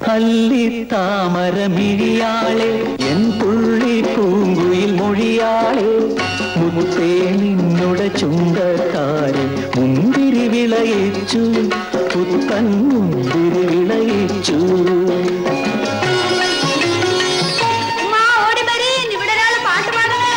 അല്ലി താമര മിഴിയാളെ എൻ പുള്ളി പൂങ്കുയിൽ മൊഴിയാളെ മുത്തേ നിന്നുടെ ചുണ്ടക്കാരെ മുന്തിരി വിളയിച്ചു പുത്തൻ മുന്തിരി വിളയിച്ചു ഉമ്മ, ഓടി വരീൻ. ഇവിടെ ഒരാള് പാട്ട് പാടുന്നു.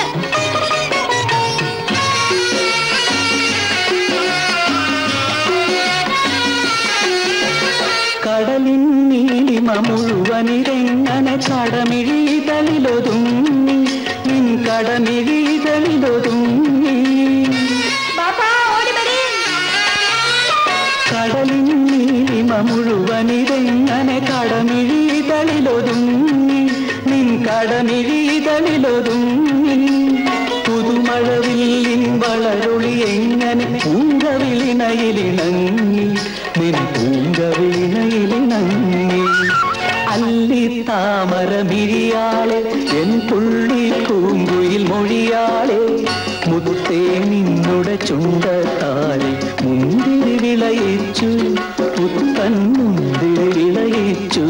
കടലിൻ നീലിമ മുഴുവനിതെങ്ങനെ കടമിഴിതളിലൊതുങ്ങി നിൻ കടമിഴിതളിലൊതുങ്ങി ബാപ്പാ, ഓടി വരീൻ. കടലിൻ നീലിമ മുഴുവനിതെങ്ങനെ കടമിഴിതളിലൊതുങ്ങി നിൻ കടമിഴിതളിലൊതുങ്ങി പുതുമഴവില്ലിൻ വളരൊളി എങ്ങനെ പൂങ്കവിളിണയിലിണങ്ങി നിൻ പൂങ്കവിളിണയിലിണങ്ങി അല്ലി താമര മിഴിയാളെ എൻ പുള്ളി പൂങ്കുയിൽ മൊഴിയാളെ മുത്തേ നിന്നുടെ ചുണ്ടത്താലെ മുന്തിരി വിളയിച്ചു പുത്തൻ മുന്തിരി വിളയിച്ചു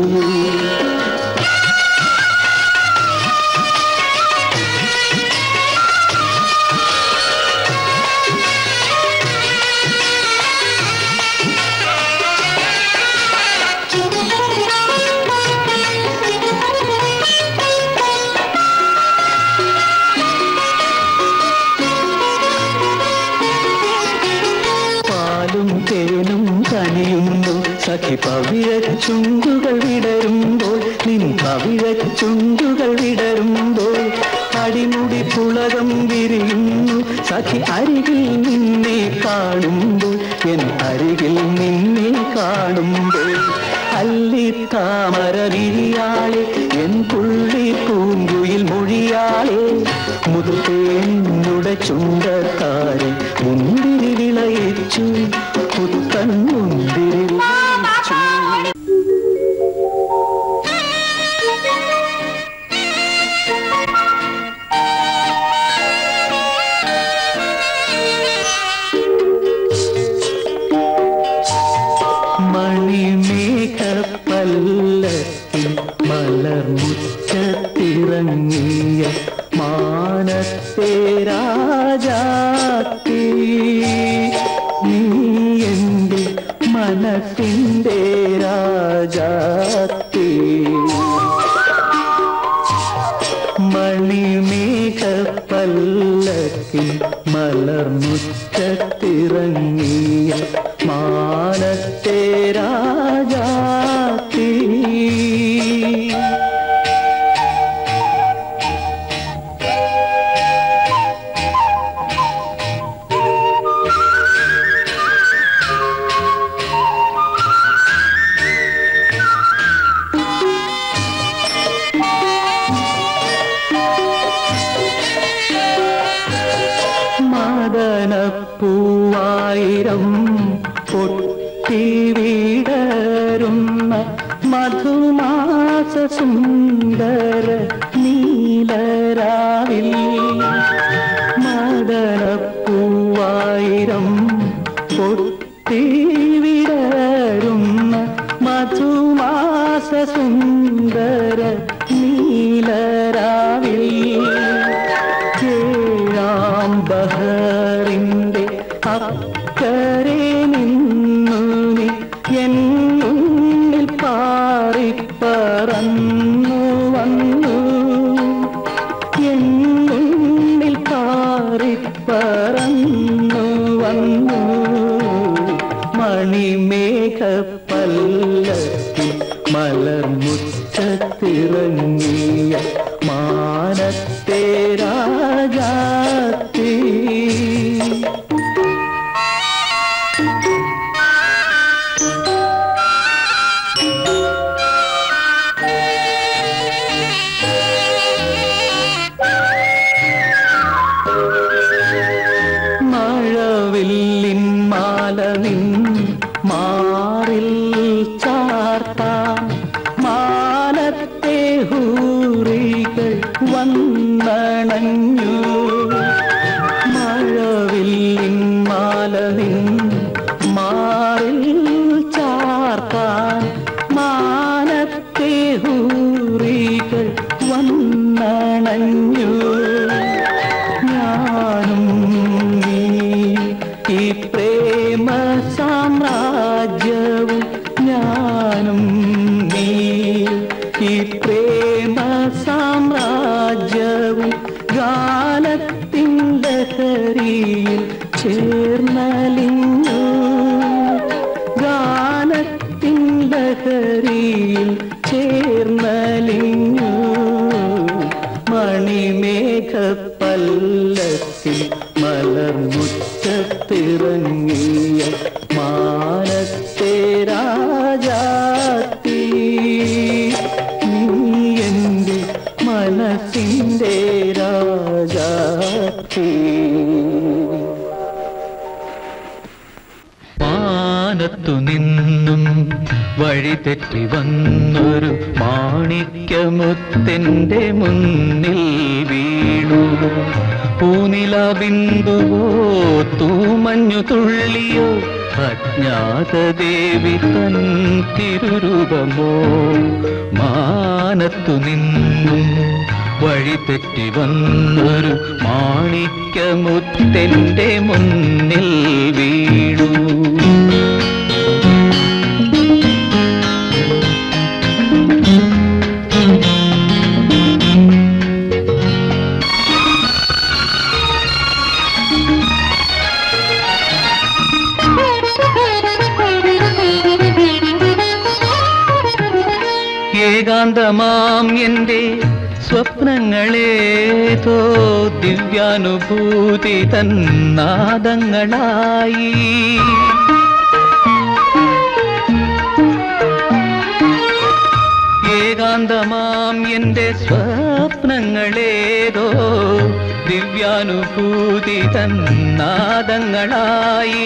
പാലും തേനും കനിയുന്നു സഖി പവിഴച്ചുണ്ടുകൾ വിടരുമ്പോൾ നിൻ പവിഴച്ചുണ്ടുകൾ വിടരുമ്പോൾ അടിമുടി പുളകം വിരിയുന്നു സഖി അരികിൽ നിന്നെ കാണുമ്പോൾ എൻ അരികിൽ നിന്നെ കാണുമ്പോൾ അല്ലി താമര വിരിയാളെ എൻ പുള്ളി പൂങ്കുയിൽ മൊഴിയാളെ മുത്തേ നിന്നുടെ ചുണ്ടക്കാരെ മുന്തിരി വിളയിച്ചു പുത്തൻ മുന്തിരി വിളയിച്ചു മണിമേഘപ്പല്ലത്തിൽ മലർമുറ്റത്തിറങ്ങിയ മാനത്തെ രാജാത്തി നീ എൻ്റെ മനത്തിൻ്റെ രാജാത്തി മണിമേഘപ്പല്ലത്തിൽ മലർമുറ്റത്തിറങ്ങിയ മാനത്തെ രാജാത്തി മദനപ്പൂവായിരം പൊട്ടി വീടരുന്ന മധുമാസ സുന്ദര നീലരാവിൽ മദനപ്പൂവായിരം പൊട്ടി വിടരുന്ന മധുമാസ സുന്ദര നീലരാവിൽ ഏഴാം ബഹറിന്റെ അക്കരെ നിന്നു നീ എന്നുള്ളിൽ പാറിപ്പറന്നു വന്നു എന്നുള്ളിൽ പാറിപ്പറന്നു വന്നു മണിമേഘപ്പല്ലത്തിൽ മലർമുറ്റത്തിറങ്ങിയ മാനത്തെ രാജാത്തി മഴവില്ലിൻ മാലനിൻ മാറിൽ ചാർത്താൻ മാനത്തെ ഹൂറികൾ വന്നണഞ്ഞു മഴവില്ലിൻ മാലനിൻ മാറിൽ ചാർത്താൻ മാനത്തെ ഈ പ്രേമ സാമ്രാജ്യവും ഗാനത്തിൻ ലഹരിയിൽ ചേർന്നലിഞ്ഞു ഗാനത്തിൻ ലഹരിയിൽ ചേർന്നലിഞ്ഞു മണിമേഘ പല്ലത്തിൽ മലർമുറ്റത്തിറങ്ങിയ മാനത്തെ രാജാത്തി നീ എൻ്റെ മനസ്സിൻ്റെ രാജാത്തി മാനത്തു നിന്നും വഴി തെറ്റി വന്നൊരു മാണിക്യമുത്തിൻ്റെ മുന്നിൽ വീണു പൂനില ബിന്ദുവോ തൂമഞ്ഞു തുള്ളിയോ അജ്ഞാത ദേവി തൻ തിരുരൂപമോ മാനത്തു നിന്നും വഴി തെറ്റി വന്നൊരു മാണിക്യമുത്തെന്റെ മുന്നിൽ വീണു ഏകാന്തമാം എൻ്റെ സ്വപ്നങ്ങളേതോ ദിവ്യാനുഭൂതി തന്നാദങ്ങളായി ഏകാന്തമാം എൻ്റെ സ്വപ്നങ്ങളേതോ ദിവ്യാനുഭൂതി തന്നാദങ്ങളായി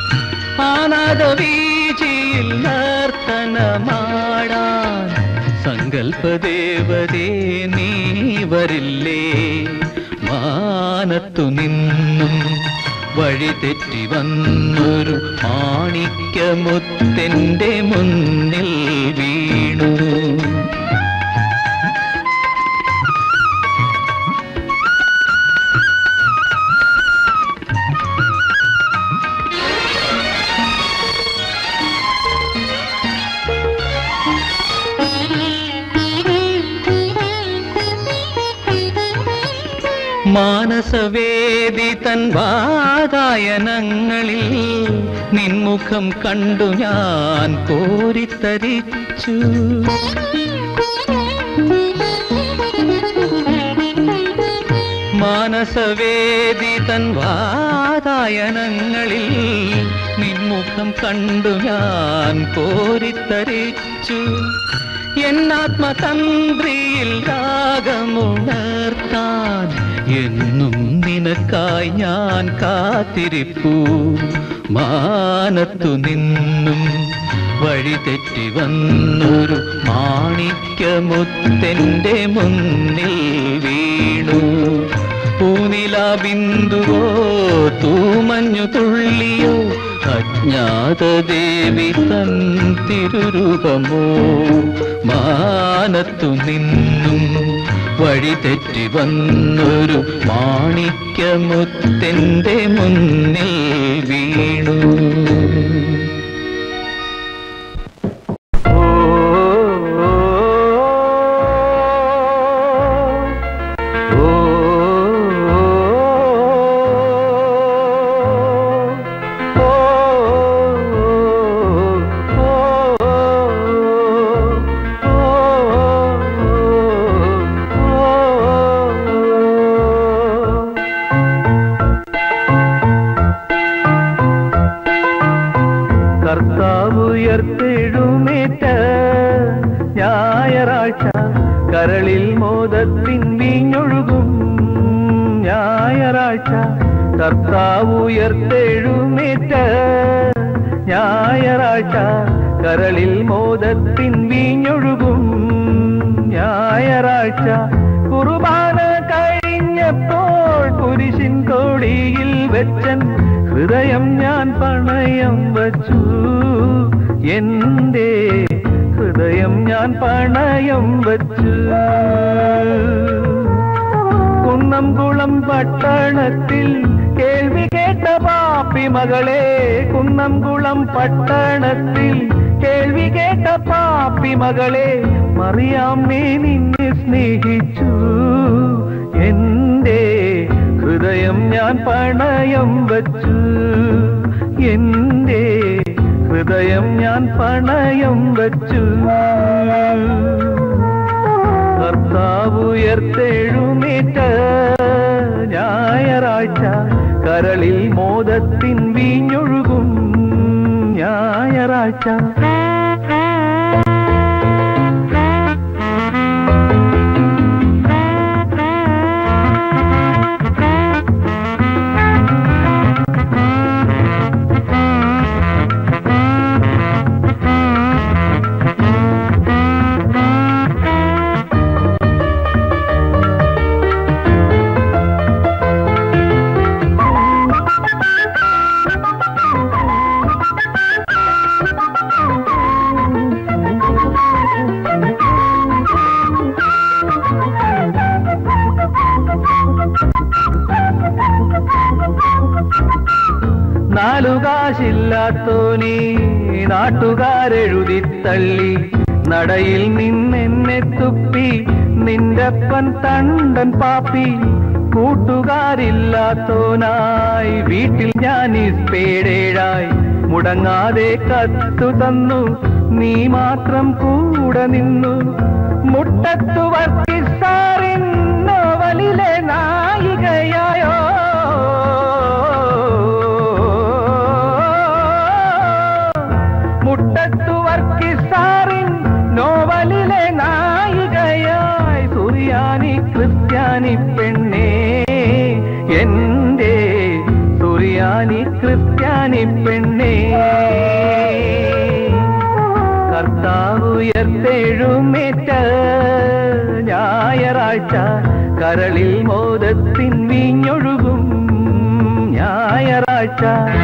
ആനാദവീചിയിൽ നർത്തനമാടാൻ സങ്കൽപ്പദേവതേ നീ വരില്ലേ മാനത്തു നിന്നും വഴി തെറ്റി വന്നൊരു മാണിക്യമുത്തെന്റെ മുന്നിൽ വീണു മാനസവേദി തൻ വാതായനങ്ങളിൽ നിൻമുഖം കണ്ടു ഞാൻ കോരിത്തരിച്ചു മാനസവേദി തൻ വാതായനങ്ങളിൽ നിൻമുഖം കണ്ടു ഞാൻ കോരിത്തരിച്ചു എന്നാത്മതന്ത്രിയിൽ രാഗമുണർത്താൻ എന്നും നിനക്കായി ഞാൻ കാത്തിരിപ്പൂ മാനത്തു നിന്നും വഴി തെറ്റി വന്നൊരു മാണിക്യമുത്തെന്റെ മുന്നിൽ വീണു പൂനില ബിന്ദുവോ തൂമഞ്ഞു തുള്ളിയോ അജ്ഞാത ദേവി തൻ തിരുരൂപമോ മാനത്തു നിന്നും വഴി തെറ്റി വന്നൊരു മാണിക്യമുത്തെന്റെ മുന്നിൽ വീണു കർത്താവ് ഉയർത്തെഴുന്നേറ്റ ഞായറാഴ്ച കരളിൽ മോദത്തിൻ വീഞ്ഞൊഴുകും ഞായറാഴ്ച കർത്താവ് ഉയർത്തെഴുന്നേറ്റ ഞായറാഴ്ച കരളിൽ മോദത്തിൻ വീഞ്ഞൊഴുകും ഞായറാഴ്ച കുർബാന കഴിഞ്ഞപ്പോൾ കുരിശിൻ കോടിയിൽ വെച്ചൻ ഹൃദയം ഞാൻ പണയം വച്ചു എന്റെ ഹൃദയം ഞാൻ പണയം വച്ചു കുന്നംകുളം പട്ടണത്തിൽ കേൾവി കേട്ട പാപ്പി മകളെ കുന്നംകുളം പട്ടണത്തിൽ കേൾവി കേട്ട പാപ്പി മകളെ മറിയാം നീ നിന്നെ സ്നേഹിച്ചു എന്റെ ഹൃദയം ഞാൻ പണയം വച്ചു എന്റെ ഹൃദയം ഞാൻ പണയം വച്ചു കർത്താവ് ഉയർത്തെഴുന്നേറ്റ ഞായറാഴ്ച കരളിൽ മോദത്തിൻ വീഞ്ഞൊഴുകും ഞായറാഴ്ച നാലുകാശില്ലാത്തോനീ നാട്ടുകാരെഴുതി തള്ളി നടയിൽ നിന്നെന്നെ തുപ്പി നിന്റപ്പൻ തണ്ടൻ പാപ്പി കൂട്ടുകാരില്ലാത്തോനായി വീട്ടിൽ ഞാൻ ഇസ്പേടേഴായി മുടങ്ങാതെ കത്തു തന്നു നീ മാത്രം കൂടെ നിന്നു മുട്ടത്തു വർക്കിസാറിൻ നോവലിലെ നായികയായോ മുട്ടത്തു വർക്കിസാറിൻ നോവലിലെ നായികയായി സുറിയാനി ക്രിസ്ത്യാനി പെണ്ണേ എന്റെ സുറിയാനി ക്രിസ്ത്യാനി പെണ്ണേ കർത്താവ് ഉയർത്തെഴുന്നേറ്റ ഞായറാഴ്ച കരളിൽ മോദത്തിൻ വീഞ്ഞൊഴുകും ഞായറാഴ്ച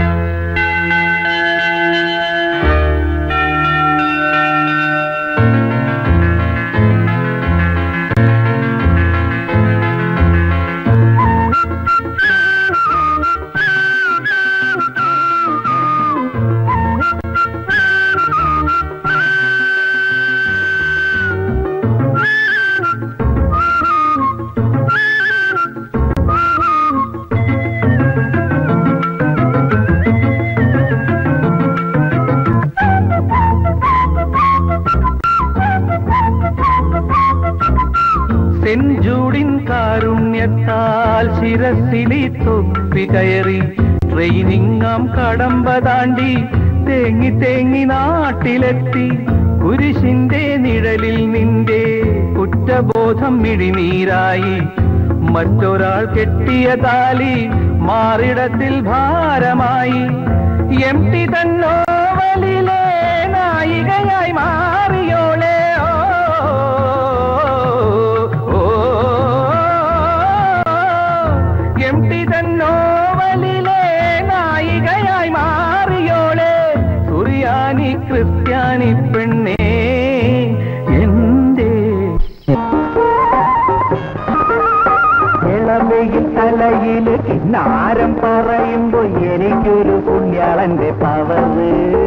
സെഞ്ചൂടിൻ കാരുണ്യത്താൽ ശിരസിലി തൊപ്പി കയറി ട്രെയിനിങ്ങാം കടമ്പ താണ്ടി തേങ്ങി തേങ്ങി നാട്ടിലെത്തി കുരിശിന്റെ നിഴലിൽ നിന്റെ കുറ്റബോധം മിഴിനീരായി മറ്റൊരാൾ കെട്ടിയ താലി മാറിടത്തിൽ ഭാരമായി എം ടി തന്നോവലിലെ നായികയായി മാറിയോളെ ഓ, എം ടി തന്നോവലിലെ നായികയായി മാറിയോളെ സുറിയാനി ക്രിസ്ത്യാനി പെണ്ണേ എന്റെ ഇളമയിൽ തലയില് കിന്നാരം പറയുമ്പോ എനിക്കൊരു പുണ്യാളന്റെ പവറ്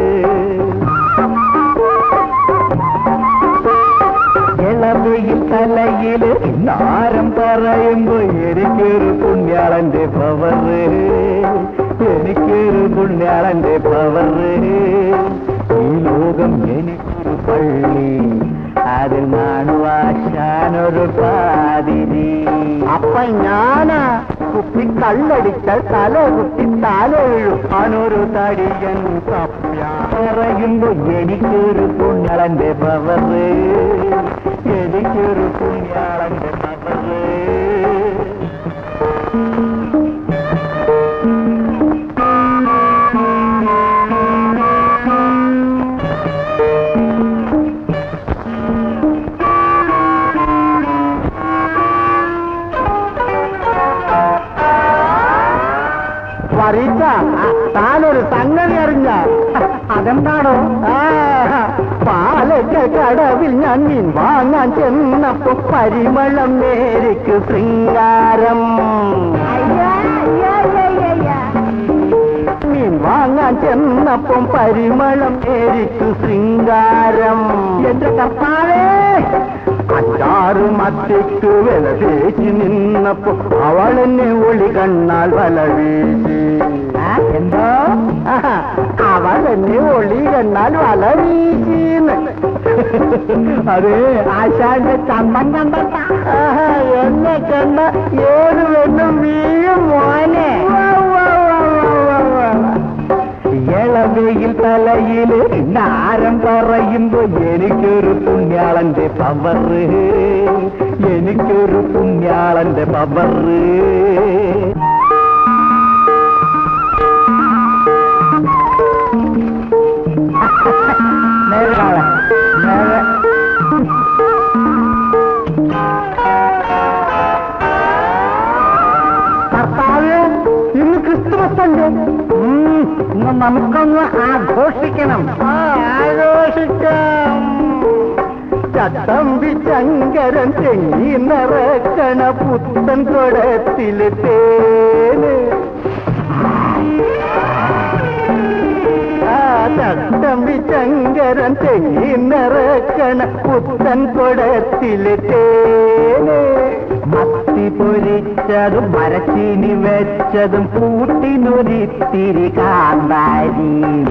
ഇളമയിൽ തലയില് കിന്നാരം പറയുമ്പോ എനിക്കൊരു പുണ്യാളന്റെ പവറ് എനിക്കൊരു പുണ്യാളന്റെ പവറ് ഈ ലോകം എനിക്കൊരു പള്ളി അതിൽ നാണുവാശാനൊരു പാതിരി അപ്പൊ ഞാനാ കുപ്പി കള്ളടിച്ചാൽ തല കുത്തി തലഴും അനൊരു തടിയൻ കപ്യ പറയുമ്പോ എനിക്കൊരു പുണ്യാളന്റെ പവറ് എനിക്കൊരു പുണ്യാളന്റെ പവറ് വറിച്ച താനൊരു സംഗതി അറിഞ്ഞ അതെന്താണോ പാലക്ക കടവിൽ ഞാൻ മീൻ വാങ്ങാൻ ചെന്നപ്പോ പരിമളം നേരിക്ക് ശൃംഗാരം മീൻ വാ വാങ്ങാൻ ചെന്നപ്പം പരിമളം ഏരിക്കു ശൃംഗാരം എന്റെ കർത്താവേ അച്ചാറ് മത്തിക്ക് വില തേച്ച് നിന്നപ്പോ അവളെന്നെ ഒളി കണ്ണാൽ വല വീശി എന്തോ അവളെന്നെ ഒളി കണ്ണാൽ വല വീശീന്ന് അതെ ആശാന്റെ ചന്തം കണ്ട എന്നെ കണ്ട ഏത് വെണ്ണും വീഴും മോനെ ഇളവയിൽ തലയില് നാരം പറയുമ്പോ എനിക്കൊരു പുണ്യാളന്റെ പവറ് എനിക്കൊരു പുണ്യാളന്റെ പവറ് നേരെ കാണാം. നേരെ കർത്താവ് ഇന്ന് ക്രിസ്തുമസ് ഉണ്ട് ഉം, ഇന്ന് നമുക്കൊന്ന് ആഘോഷിക്കണം ആഘോഷിക്കാം ചട്ടമ്പി ശങ്കരൻ ചെങ്ങി നിറക്കണ പുത്തൻ കുടത്തില് തേന് ആ ചട്ടമ്പി ശങ്കരൻ തെങ്ങി നിറക്കണ പുത്തൻ കുടത്തില് തേന് മത്തി പൊരിച്ചതും മരച്ചീനി വെച്ചതും കൂട്ടിനൊരിത്തിരി കാന്താരി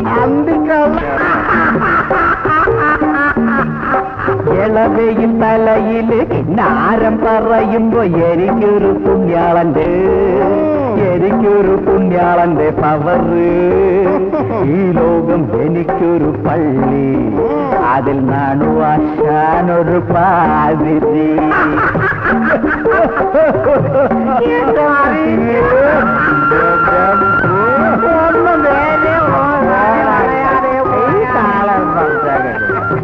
ഇളവയിൽ തലയില് കിന്നാരം പറയുമ്പോ എനിക്കൊരു പുണ്യാളന്റെ എനിക്കൊരു പുണ്യാളന്റെ പവറ് ഈ ലോകം എനിക്കൊരു പള്ളി അതിൽ നാണുവാശാനൊരു പാതിരി ഒന്ന് നേരെ പറയാതെ ഈ താളം സംസാരിക്കരുത്.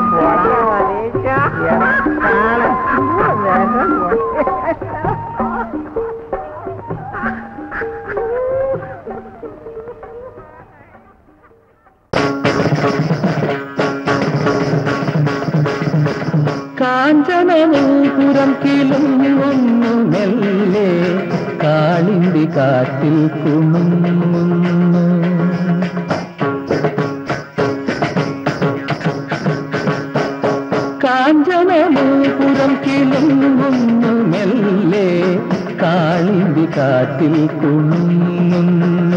കാഞ്ചനപുരം കിളുങ്ങുന്നു മെല്ലെ കാളിന്തി കാറ്റിൽ കുണുങ്ങുന്നു കാഞ്ചനപുരം കിളുങ്ങുന്നു മെല്ലെ കാളിന്തി കാറ്റിൽ കുണുങ്ങുന്നു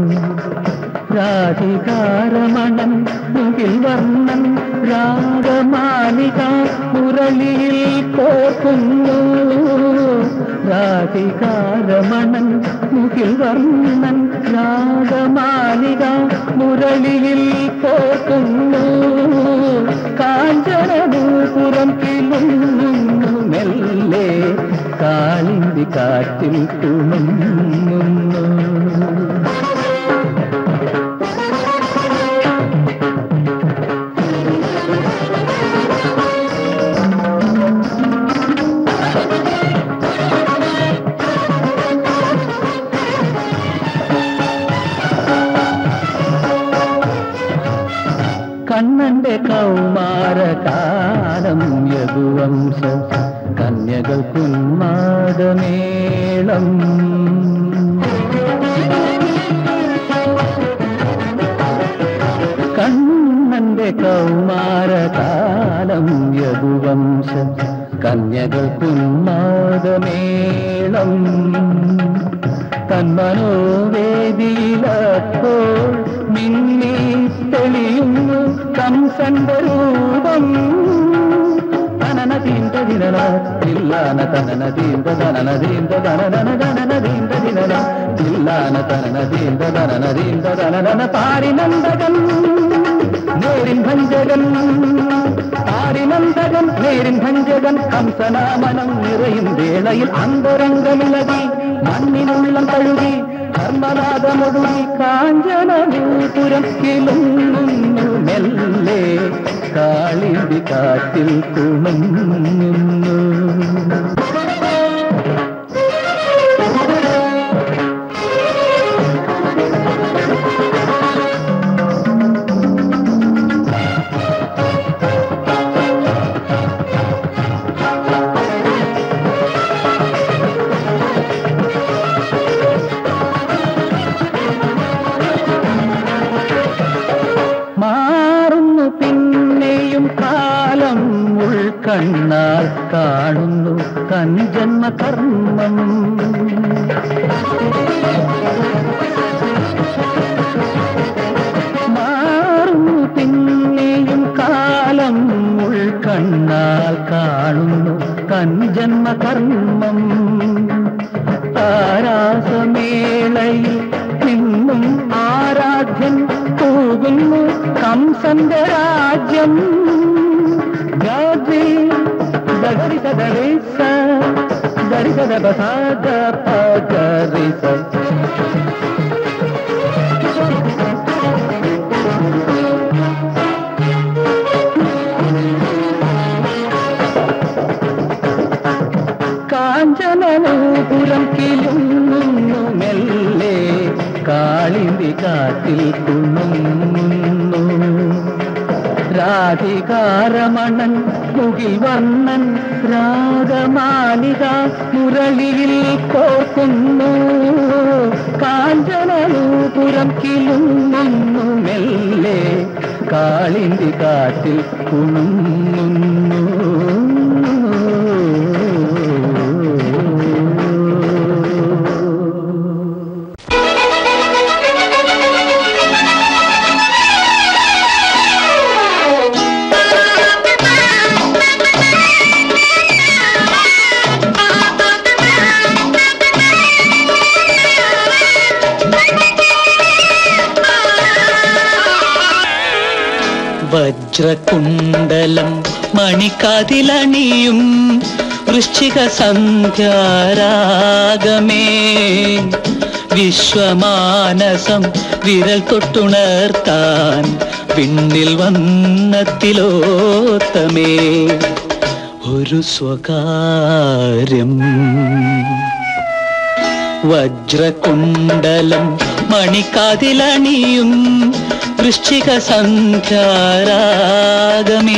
രാധികാരമണൻ മുകിൽ വർണ്ണൻ രാഗമാലിക മുരളിയിൽ കോർക്കുന്നു രാധികാരമണൻ മുകിൽ വർണ്ണൻ രാഗമാലിക മുരളിയിൽ കോർക്കുന്നു കാഞ്ചനപുരം കിളുങ്ങുന്നു മെല്ലെ കാളിന്തി കാറ്റിൽ കുണുങ്ങുന്നു കണ്ണന്റെ കൗമാരകാലം യദുവംശ കന്യകൾ കുന്മാടമേളം കണ്ണന്റെ കൗമാരകാലം യദുവംശ കന്യകൾ കുന്മാടമേളം തന്മനോവേദിയിലപ്പോൾ മിന്നി തെളിയുന്നു കംസന്റെ രൂപം തനന തീന്ത ദിനല തില്ലാന തനന തീന്ത തനന തീന്ത തനന തനന തീന്ത ദിനല തില്ലാന തനന തീന്ത തനന തീന്ത തനന പാരിനന്ദകൻ നേരിൻ ഭഞ്ജകൻ പാരിനന്ദകൻ നേരിൻ ഭഞ്ജകൻ ഹംസനാമനം നിറയും വേളയിൽ അന്തരംഗമിളകി മണ്ണിനുള്ളം തഴുകി ധർമ്മനാഥമൊടുങ്ങി കാഞ്ചനപുരം കിളുങ്ങുന്നു മെല്ലെ കാളിന്തി കാറ്റിൽ കുണുങ്ങുന്നു ഉൾക്കണ്ണാൽ കാണുന്നു തൻ ജന്മകർമ്മം മാറുന്നു പിന്നെയും കാലം ഉൾക്കണ്ണാൽ കാണുന്നു തൻ ജന്മകർമ്മം താരാസമേളയിൽ നിന്നും ആരാധ്യൻ പോകുന്നു കംസന്റെ രാജ്യം ഗാജി ഗഗരിസ ഗരിസ ഗരിസ ഗബസാദ പഗരിസ കാഞ്ചനപുരം കിലുങ്ങുന്നു മെല്ലെ കാളിന്തി കാറ്റിൽ കുണുങ്ങുന്നു രാധികാരമണൻ മുകിൽ വർണ്ണൻ രാഗമാലിക മുരളിയിൽ കോർക്കുന്നു കാഞ്ചനപുരം കിലുങ്ങുന്നു മെല്ലെ കാളിന്തി കാറ്റിൽ കുണുങ്ങുന്നു വജ്രകുണ്ടലം മണിക്കാതിലണിയും വൃശ്ചിക സന്ധ്യാരാഗമേ വിശ്വമാനസം വിരൽ തൊട്ടുണർത്താൻ പിന്നിൽ വന്നത്തിലോത്തമേ ഒരു സ്വകാര്യം വജ്രകുണ്ടലം മണിക്കാതിലണിയും വൃശ്ചിക സന്ധ്യാരാഗമേ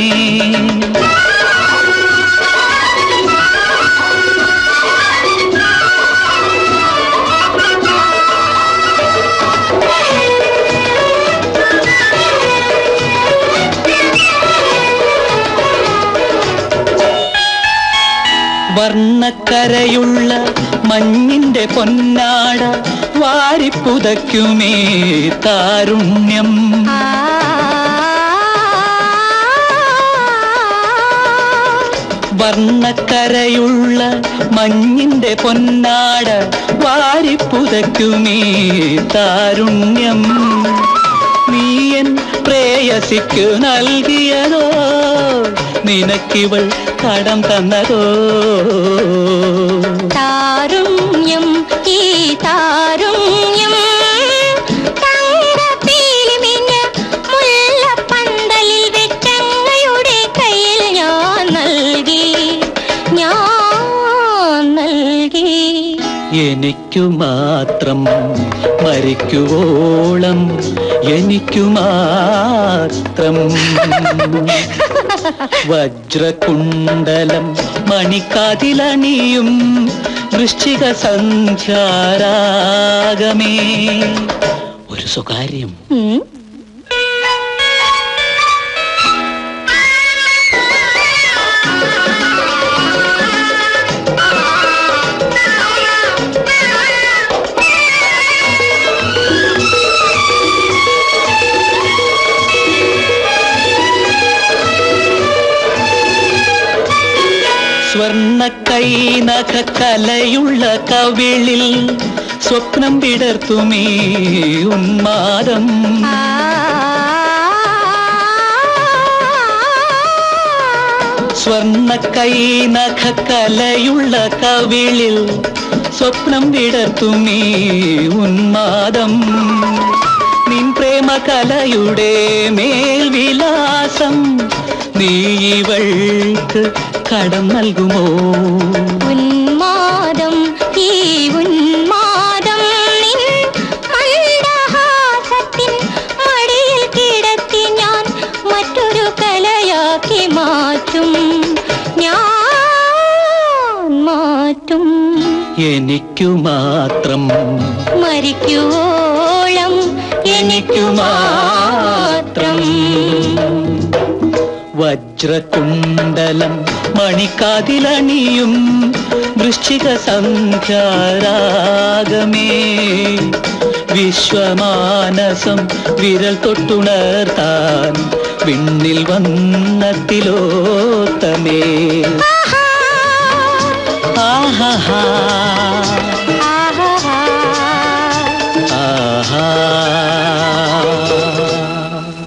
വർണ്ണക്കരയുള്ള മഞ്ഞിന്റെ പൊന്നാട വാരിപ്പുതയ്ക്കുമേ താരുണ്യം വർണ്ണക്കരയുള്ള മഞ്ഞിന്റെ പൊന്നാട വാരിപ്പുതയ്ക്കുമേ താരുണ്യം നീയൻ പ്രേയസിക്കു നൽകിയതോ നിനക്കിവൾ കടം തന്നതോ താരുണ്യം ഈ താരുണ്യം തങ്കപ്പീലിമിഞ്ഞ മുല്ലപ്പന്തലിൽ വെച്ചങ്ങയുടെ കയ്യിൽ ഞാൻ നൽകി ഞാൻ നൽകി എനിക്കു മാത്രം മരിക്കുവോളം എനിക്കു മാത്രം വജ്രകുണ്ടലം മണിക്കാതിലണിയും വൃശ്ചിക സന്ധ്യാരാഗമേ ഒരു സ്വകാര്യം ഉം. സ്വർണ്ണ കൈനഖ കലയുള്ള കവിളിൽ സ്വപ്നം വിടർത്തുമേ ഉന്മാദം സ്വർണ്ണ കൈനഖ കലയുള്ള കവിളിൽ സ്വപ്നം വിടർത്തുമേ ഉന്മാദം നിൻ പ്രേമ കലയുടെ മേൽവിലാസം നീ ഇവൾക്ക് കടം നൽകുമോ ഉന്മാദം ഈ ഉന്മാദം നിൻ മന്ദഹാസത്തിൻ മടിയിൽ കിടത്തി ഞാൻ മറ്റൊരു കലയാക്കി മാറ്റും ഞാൻ മാറ്റും എനിക്കു മാത്രം മരിക്കുവോളം എനിക്കു മാത്രം വജ്രകുണ്ടലം മണിക്കാതിലണിയും വൃശ്ചിക സംഖ്യാരാഗമേ വിശ്വമാനസം വിരൽ തൊട്ടുണർത്താൻ വിണ്ണിൽ വന്ന തിലോത്തമേ ആഹാ ആഹാ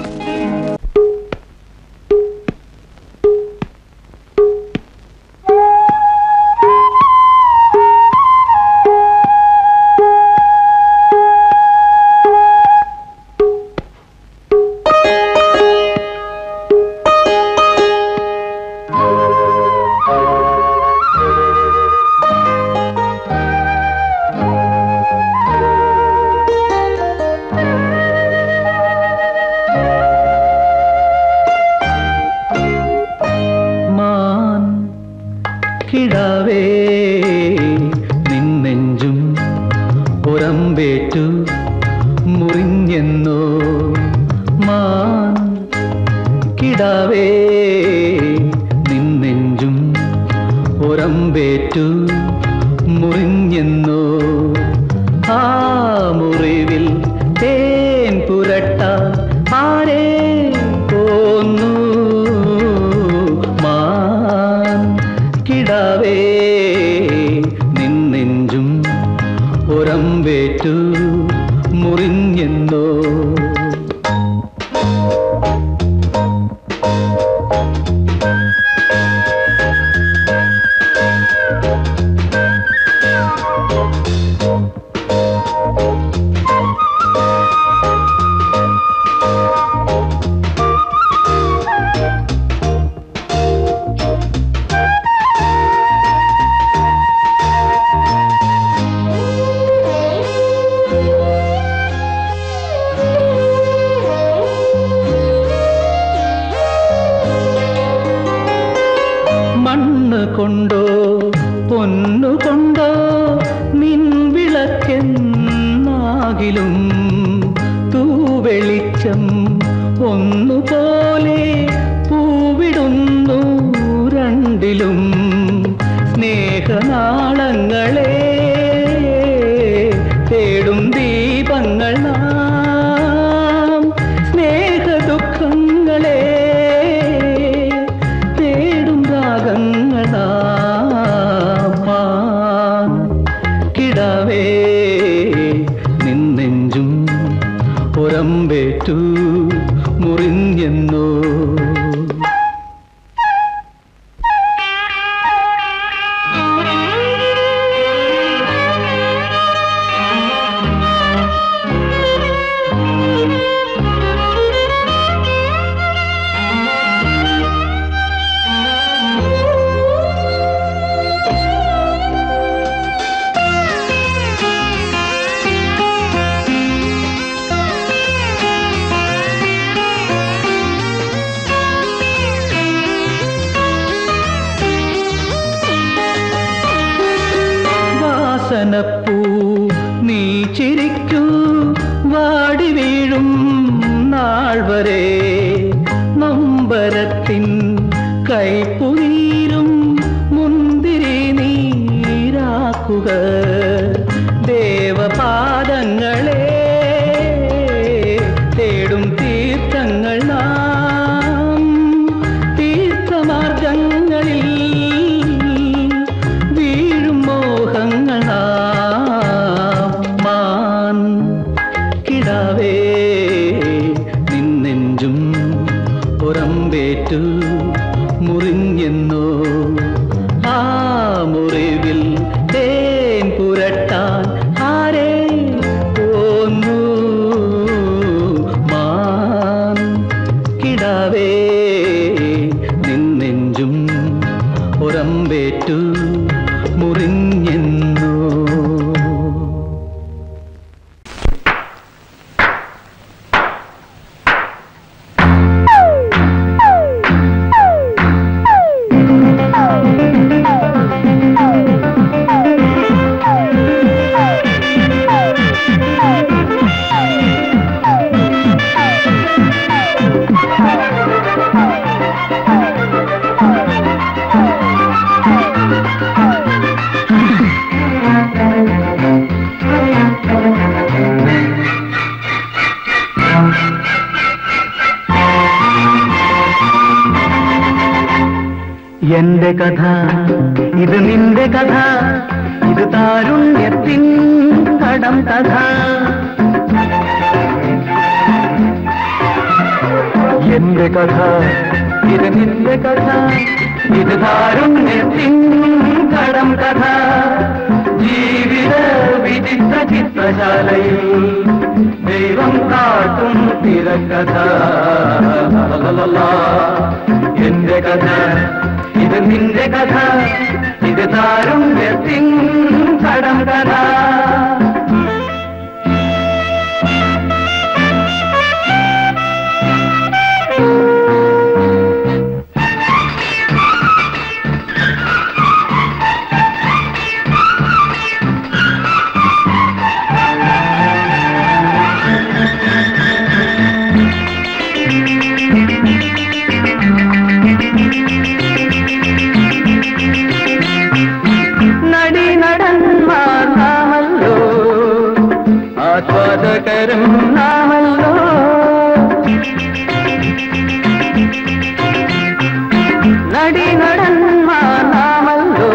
മാൻ കിടാവേ നിന്നെഞ്ചും പുറമ്പേറ്റു മുറിഞ്ഞെന്നോ മാൻ കിടാവേ നിന്നെഞ്ചും പുറമ്പേറ്റു മുറിഞ്ഞെന്നോ ആ മുറിവിൽ തേൻ പുരട്ട ആരേ പോന്നു മാൻ കിടാവേ നിന്നെഞ്ചും ഒരമ്പേറ്റു മുറിഞ്ഞെന്നോ മണ്ണ് കൊണ്ടോ പൊന്നു കൊണ്ടോ നിൻ വിളക്കെന്നാകിലും തൂവെളിച്ചം ഒന്നുപോലെ പൂവിടുന്നു രണ്ടിലും സ്നേഹനാളങ്ങളെ തേടും ദീപങ്ങൾ നാം സ്നേഹദുഃഖങ്ങളെ തേടും രാഗങ്ങൾ നാം കിടവേ നിന്നെഞ്ചും പുറമ്പേറ്റു മുറിഞ്ഞെന്നോ വാസനപ്പൂ നീ ചിരിക്കൂ വാടി വീഴും നാൾ വരെ നമ്പരത്തിൻ കൈപ്പുനീരും മുന്തിരി നീരാക്കുക ദേവപാദങ്ങളെ തേടും തീർത്ഥങ്ങൾ നാം തീർത്ഥമാർഗങ്ങളിൽ വീഴും മോഹങ്ങൾ നാം മാൻ കിടാവേ നിന്നെഞ്ചും പുറമ്പേറ്റു മുറിഞ്ഞെന്നോ ആ മുറിവിൽ തേൻ പുരട്ടാൻ ആരേ പോന്നു മാൻ കിടാവേ നിന്നെഞ്ചും പുറമ്പേറ്റു മുറിഞ്ഞെന്നോ എന്റെ കഥ ഇത് നിന്റെ കഥ ഇത് താരുണ്യത്തിൻ കടം കഥ എന്റെ കഥ ഇത് നിന്റെ കഥ ഇത് താരുണ്യത്തിൻ കടം കഥ ജീവിത വിചിത്ര ചിത്രശാലയിൽ ദൈവം കാട്ടും തിരക്കഥ എന്റെ കഥ ഇത് നിന്റെ കഥ ഇത് താരുണ്യത്തിൻ കടം കഥ നടി നടന്മാർ നാമല്ലോ ആസ്വാദകരും നാമല്ലോ നടി നടന്മാർ നാമല്ലോ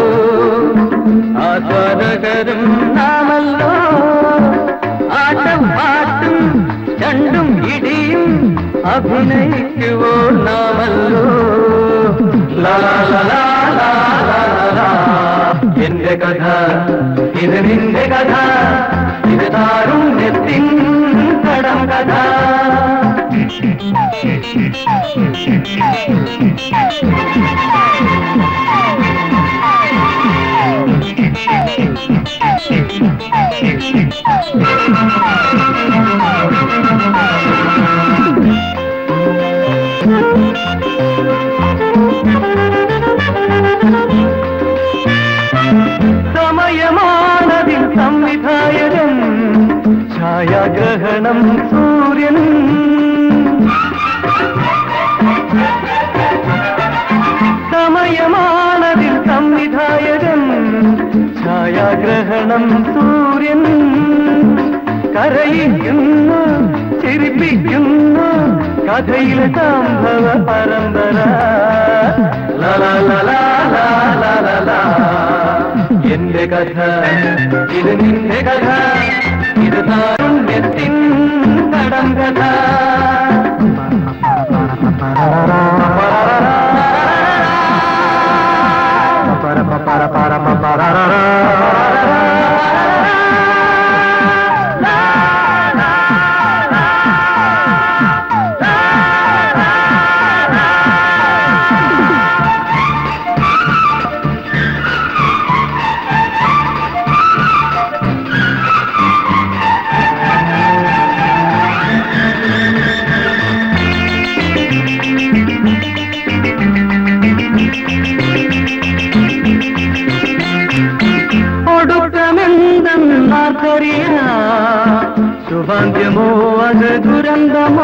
ആസ്വാദകരും നാമല്ലോ ആട്ടം പാട്ടും രണ്ടും ഇടിയും അഭിനയിക്കുവോ നാമല്ലോ ലാ ലാ ലാ ലാ ലാ ലാ ലാ. എന്റെ കഥ ഇത് നിന്റെ കഥ ഇത് താരുണ്യത്തിൻ കടം കഥ സമയമാണതിൽ സംവിധായകൻ ഛായാഗ്രഹണം സൂര്യൻ സമയമാണതിൽ സംവിധായകൻ ഛായാഗ്രഹണം സൂര്യൻ കരയിക്കുന്നു ചിരിപ്പിക്കുന്നു കഥയിലെ സംഭവ പരമ്പര ലാ ലാ ലാ ലാ ലാ ലാ ലാ ലാ. എന്റെ കഥ ഇത് നിന്റെ കഥ ഇത് താരുണ്യത്തിൻ കടം കഥ ഒടുക്കമെന്തെന്നാർക്കറിയ ശുഭാന്ത്യമോ അത് ദുരന്തമോ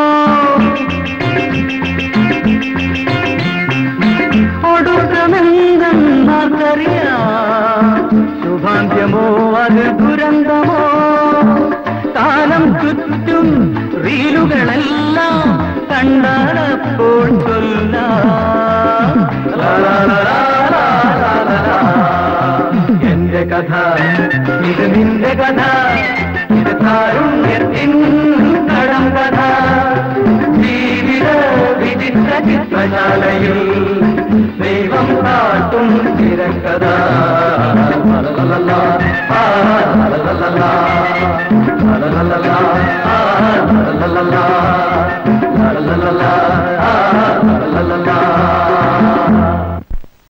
ഒടുക്കമെന്തെന്നാർക്കറിയ ശുഭാന്ത്യമോ അത് ദുരന്തമോ കാലം ചുറ്റും റീലുകളെല്ലാം കണ്ടാലപ്പോൾ ചൊല്ലാം ലാ ലാ ലാ ലാ ലാ ലാ ലാ. എന്റെ കഥ ഇത് നിന്റെ കഥ ഇത് താരുണ്യത്തിൻ കടം കഥ ജീവിത വിചിത്ര ചിത്രശാലയിൽ ദൈവം കാട്ടും തിരക്കഥ ലലലലാ, ആ, ലലലലാ, ലലലലാ, ആ, ലലലലാ, ലലലലാ, ആ, ലലലലാ.